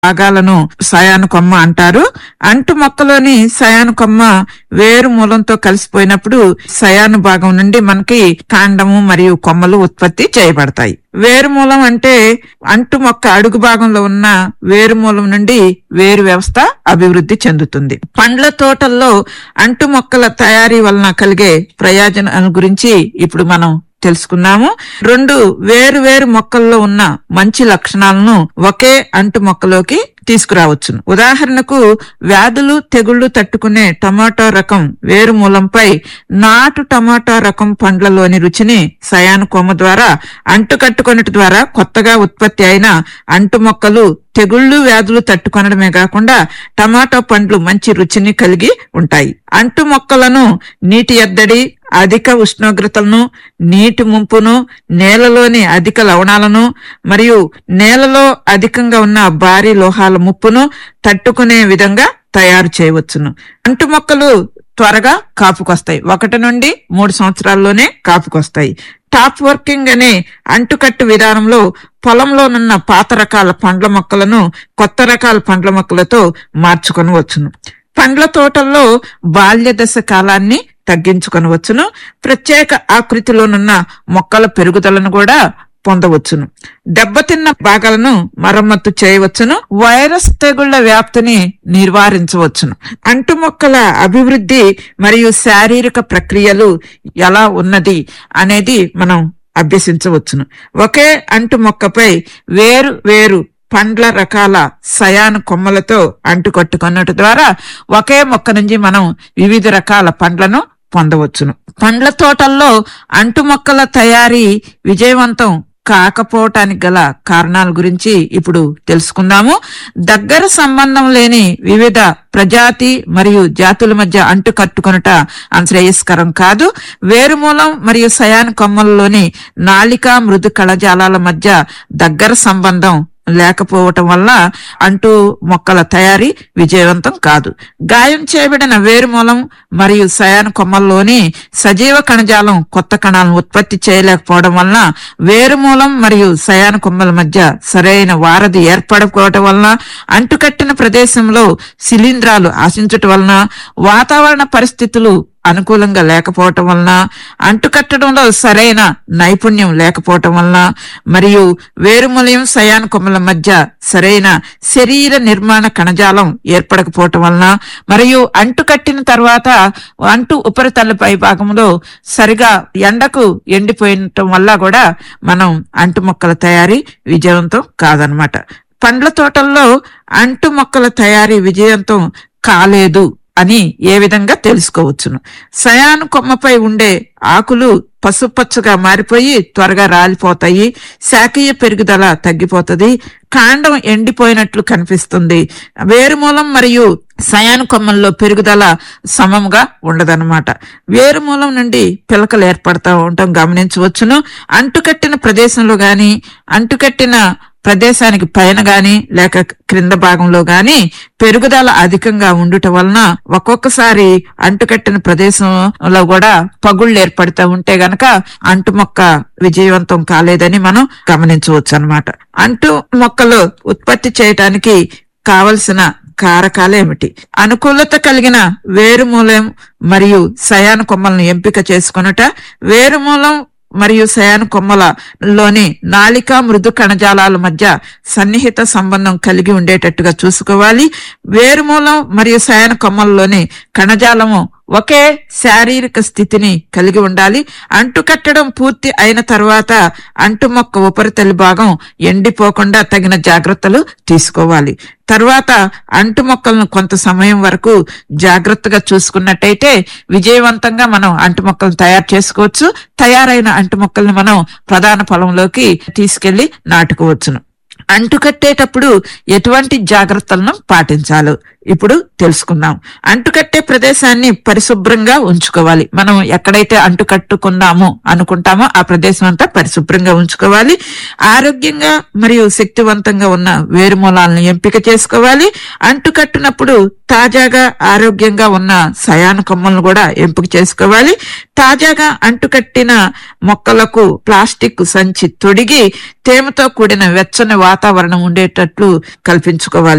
భాగాలను సయాను కొమ్మ అంటారు అంటు మొక్కలోని సయాను కొమ్మ వేరు మూలంతో కలిసిపోయినప్పుడు సయాను భాగం నుండి మనకి కాండము మరియు కొమ్మలు ఉత్పత్తి చేయబడతాయి వేరు మూలం అంటే అంటు మొక్క అడుగు భాగంలో ఉన్న వేరు మూలం నుండి వేరు వ్యవస్థ అభివృద్ధి చెందుతుంది పండ్ల తోటల్లో అంటు మొక్కల తయారీ వలన కలిగే ప్రయోజనాల గురించి ఇప్పుడు మనం తెలుసుకున్నాము రెండు వేరు వేరు మొక్కల్లో ఉన్న మంచి లక్షణాలను ఒకే అంటు మొక్కలోకి తీసుకురావచ్చును ఉదాహరణకు వ్యాధులు తెగుళ్లు తట్టుకునే టమాటో రకం వేరు మూలంపై నాటు టమాటా రకం పండ్లలోని రుచిని సయాను కొమ్మ ద్వారా అంటు కట్టుకొనటి ద్వారా కొత్తగా ఉత్పత్తి అయిన అంటు మొక్కలు తెగుళ్లు వ్యాధులు తట్టుకొనడమే కాకుండా టమాటో పండ్లు మంచి రుచిని కలిగి ఉంటాయి అంటు మొక్కలను నీటి ఎద్దడి అధిక ఉష్ణోగ్రతలను నీటి ముంపును నేలలోని అధిక లవణాలను మరియు నేలలో అధికంగా ఉన్న భారీ లోహాల ముప్పును తట్టుకునే విధంగా తయారు చేయవచ్చును అంటు మొక్కలు త్వరగా కాపుకొస్తాయి ఒకటి నుండి మూడు సంవత్సరాల్లోనే కాపుకొస్తాయి టాప్ వర్కింగ్ అనే అంటుకట్టు విధానంలో పొలంలోనున్న పాత రకాల పండ్ల మొక్కలను కొత్త రకాల పండ్ల మొక్కలతో మార్చుకొనవచ్చును పండ్ల తోటల్లో బాల్య దశ కాలాన్ని తగ్గించుకొనవచ్చును ప్రత్యేక ఆకృతిలోనున్న మొక్కల పెరుగుదలను కూడా పొందవచ్చును దెబ్బతిన్న భాగాలను మరమ్మత్తు చేయవచ్చును వైరస్ తెగుళ్ల వ్యాప్తిని నివారించవచ్చును అంటు మొక్కల అభివృద్ధి మరియు శారీరక ప్రక్రియలు ఎలా ఉన్నది అనేది మనం అభ్యసించవచ్చును ఒకే అంటు మొక్కపై వేరు వేరు పండ్ల రకాల సయాను కొమ్మలతో అంటుకట్టుకున్నట్టు ద్వారా ఒకే మొక్క నుంచి మనం వివిధ రకాల పండ్లను పొందవచ్చును పండ్ల తోటల్లో అంటు మొక్కల తయారీ విజయవంతం కాకపోవటానికి గల కారణాల గురించి ఇప్పుడు తెలుసుకుందాము దగ్గర సంబంధం లేని వివిధ ప్రజాతి మరియు జాతుల మధ్య అంటు కట్టుకొనుట శ్రేయస్కరం కాదు వేరుమూలం మరియు సయాన కొమ్మలలోని నాళికా మృదు కళజాలాల మధ్య దగ్గర సంబంధం లేకపోవటం వల్ల అంటూ మొక్కల తయారీ విజయవంతం కాదు గాయం చేయబడిన వేరుమూలం మరియు సయాన కొమ్మల్లోని సజీవ కణజాలం కొత్త కణాలను ఉత్పత్తి చేయలేకపోవడం వలన వేరుమూలం మరియు సయాన కొమ్మల మధ్య సరైన వారధి ఏర్పడకపోవటం వలన అంటుకట్టిన ప్రదేశంలో శిలీంధ్రాలు ఆశించటం వలన వాతావరణ పరిస్థితులు అనుకూలంగా లేకపోవటం వలన అంటుకట్టడంలో సరైన నైపుణ్యం లేకపోవటం వలన మరియు వేరుమూలయం సయాన కొమ్మల మధ్య సరైన శరీర నిర్మాణ కణజాలం ఏర్పడకపోవటం వలన మరియు అంటు కట్టిన తర్వాత అంటు ఉపరితల పై భాగంలో సరిగా ఎండకు ఎండిపోయటం వల్ల కూడా మనం అంటు మొక్కల తయారీ విజయవంతం కాదనమాట పండ్ల తోటల్లో అంటు మొక్కల తయారీ విజయవంతం కాలేదు అని ఏ విధంగా తెలుసుకోవచ్చును సయాను కొమ్మపై ఉండే ఆకులు పసుపచ్చగా మారిపోయి త్వరగా రాలిపోతాయి శాఖీయ పెరుగుదల తగ్గిపోతుంది కాండం ఎండిపోయినట్లు కనిపిస్తుంది వేరుమూలం మరియు సయాను కొమ్మల్లో పెరుగుదల సమముగా ఉండదన్నమాట వేరుమూలం నుండి పిలకలు ఏర్పడతా ఉండటం గమనించవచ్చును అంటుకట్టిన ప్రదేశంలో గాని అంటుకట్టిన ప్రదేశానికి పైన గాని లేక క్రింద భాగంలో గాని పెరుగుదల అధికంగా ఉండుట వలన ఒక్కొక్కసారి అంటుకట్టిన ప్రదేశంలో కూడా పగుళ్ళు ఏర్పడుతూ ఉంటే గనక అంటు మొక్క విజయవంతం కాలేదని మనం గమనించవచ్చు అన్నమాట అంటు మొక్కలు ఉత్పత్తి చేయటానికి కావలసిన కారకాలేమిటి అనుకూలత కలిగిన వేరుమూలం మరియు సయాన కొమ్మలను ఎంపిక చేసుకొనుట వేరుమూలం మరియు శయాన కొమ్మలలోని నాలికా మృదు కణజాలాల మధ్య సన్నిహిత సంబంధం కలిగి ఉండేటట్టుగా చూసుకోవాలి వేరుమూలం మరియు శయాన కొమ్మలలోని కణజాలము ఒకే శారీరక స్థితిని కలిగి ఉండాలి అంటు కట్టడం పూర్తి అయిన తర్వాత అంటు మొక్క ఉపరితలి భాగం ఎండిపోకుండా తగిన జాగ్రత్తలు తీసుకోవాలి తర్వాత అంటు మొక్కలను కొంత సమయం వరకు జాగ్రత్తగా చూసుకున్నట్టయితే విజయవంతంగా మనం అంటు మొక్కలను తయారు చేసుకోవచ్చు తయారైన అంటు మొక్కల్ని మనం ప్రధాన పొలంలోకి తీసుకెళ్లి నాటుకోవచ్చును అంటు కట్టేటప్పుడు ఎటువంటి జాగ్రత్తలను పాటించాలి ఇప్పుడు తెలుసుకుందాం అంటుకట్టే ప్రదేశాన్ని పరిశుభ్రంగా ఉంచుకోవాలి మనం ఎక్కడైతే అంటు కట్టుకున్నామో అనుకుంటామో ఆ ప్రదేశం అంతా పరిశుభ్రంగా ఉంచుకోవాలి ఆరోగ్యంగా మరియు శక్తివంతంగా ఉన్న వేరుమూలాలను ఎంపిక చేసుకోవాలి అంటు కట్టినప్పుడు తాజాగా ఆరోగ్యంగా ఉన్న సయాన కొమ్మలను కూడా ఎంపిక చేసుకోవాలి తాజాగా అంటుకట్టిన మొక్కలకు ప్లాస్టిక్ సంచి తొడిగి తేమతో కూడిన వెచ్చని వాతావరణం ఉండేటట్లు కల్పించుకోవాలి